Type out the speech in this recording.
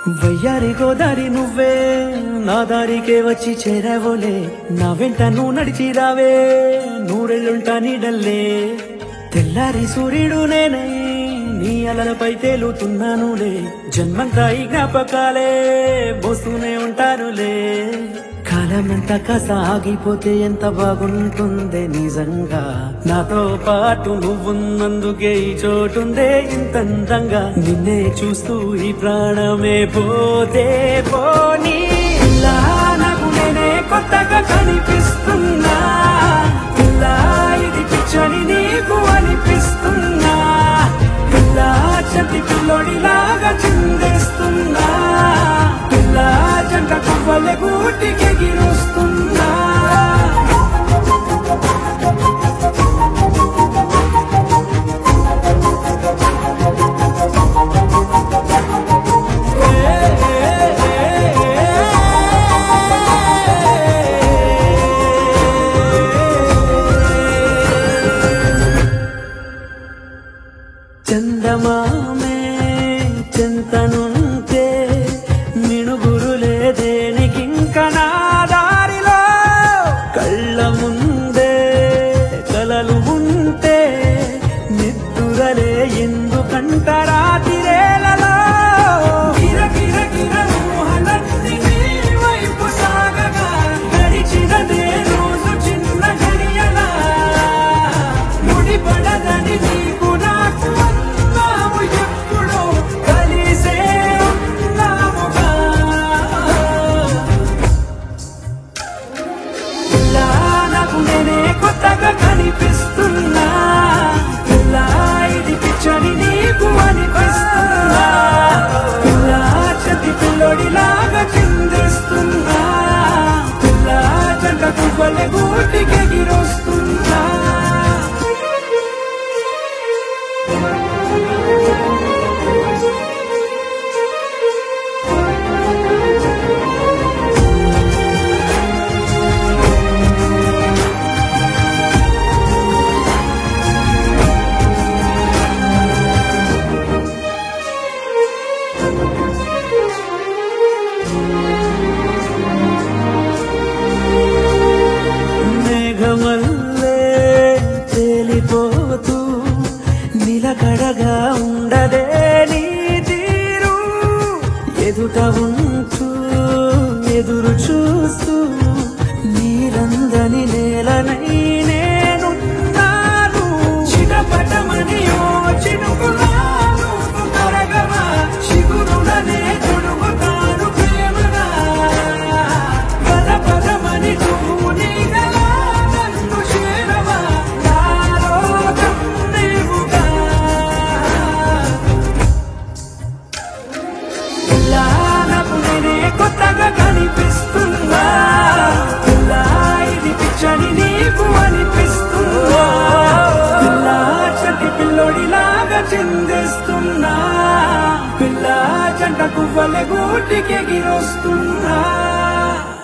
వయ్యారి గోదారి నువ్వే నా దారికే వచ్చి చేరావోలే నా వెంట నువ్వు నడిచి రావే నూరెళ్ళుంటా నీడల్లే తెల్లారి సూర్యుడు నేనై నీ అలలపై తేలుతున్నానులే జన్మంతా ఈ జ్ఞాపకాలే మోస్తూనే ఉంటానులే కాలమంతా కాసాగిపోతే ఎంత బాగుంటుందే నిజంగా నాతో పాటు నువ్వున్నందుకే ఈ చోటుందే ఇంత అందంగా నిన్నే చూస్తూ ఈ ప్రాణమే పోతే పోనీ ఇలా నాకు నేనే కొత్తగా కనిపిస్తున్నా ఇలా ఇది పిచ్చని నీకు అనిపిస్తున్నా ఇలా చంటి పిల్లోడిలాగా చిందేస్తున్నా ఇలా జంట కువ్వలే గూటికి ఎగిరొస్తున్నా చందమామే చింతనుంటే మిణుగురులే దేనికింక నా దారిలో కళ్ళ ముందే కలలు ఉంటే నిద్దురలే ఎందుకంట రాతిరేలలో కిర కిర కిర ఊహలన్నీ నీ వైపు సాగగా గడిచినదే రోజు చిన్న గడియలా ముడిపడదని నీకు నాకు అన్నాము ఎప్పుడో కలిసే ఉన్నాముగా ఇలా నాకు నేనే కొత్తగా కనిపిస్తున్నా ఇలా ఇది పిచ్చని నీకు అనిపిస్తున్నా ఇలా చతి పిల్లోడిలాగా చిందిస్తున్నా ఇలా జంట కువ్వలే గూటికి ఎగిరొస్తున్నా మేఘమల్లే తేలిపోతూ నిలకడగా ఉండదే నీ తీరు ఎదుట ఉంటూ ఎదురు చూస్తూ నీరందని నేలనై నేనున్నాను చిటపటమని ఓ చినుకులాను తరగవా చిగురులనే తొడుగుతాను ప్రేమగా పద పదమని నువ్వు నీగలా నన్ను చేరవా నాలో నీవుగా ఇలా నాకు నేనే కొత్తగా కనిపిస్తున్నా ఇలా ఇది పిచ్చని నీకు అనిపిస్తున్నా ఇలా చట్టి పిల్లోడిలాగా చిందిస్తున్నా పిల్ల జంట కువ్వలే గూటికి ఎగిరొస్తున్నా